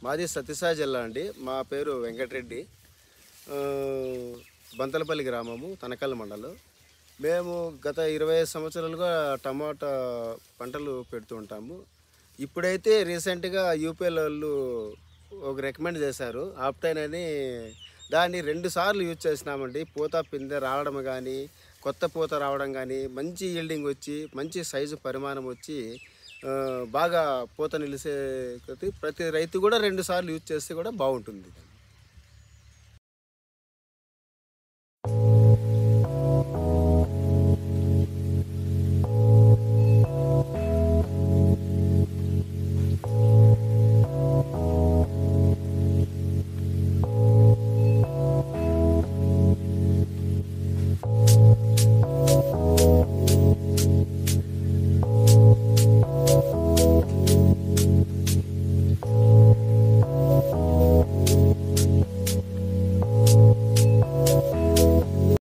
మాది సత్యసాయి జిల్లా అండి మా పేరు వెంకటరెడ్డి ఆ, బంతలపల్లి గ్రామము తనకల్ మండలం మేము గత ఇరవై ఐదు సంవత్సరాలుగా టమాటా పంటలు పెడుతూ ఉంటాము ఇప్పుడైతే రీసెంట్గా యూపీఎల్ వాళ్ళు ఒక రికమెండ్ చేశారు ఆప్టైన్ అని దాన్ని రెండు సార్లు యూజ్ చేసినామండి పూత పిందె రావడం కానీ కొత్త పూత రావడం కానీ మంచి ఈల్డింగ్ వచ్చి మంచి సైజు పరిమాణం వచ్చి ఆ, బాగా పూత నిలిసే కొద్దీ ప్రతి రైతు కూడా రెండు సార్లు యూజ్ చేస్తే కూడా బాగుంటుంది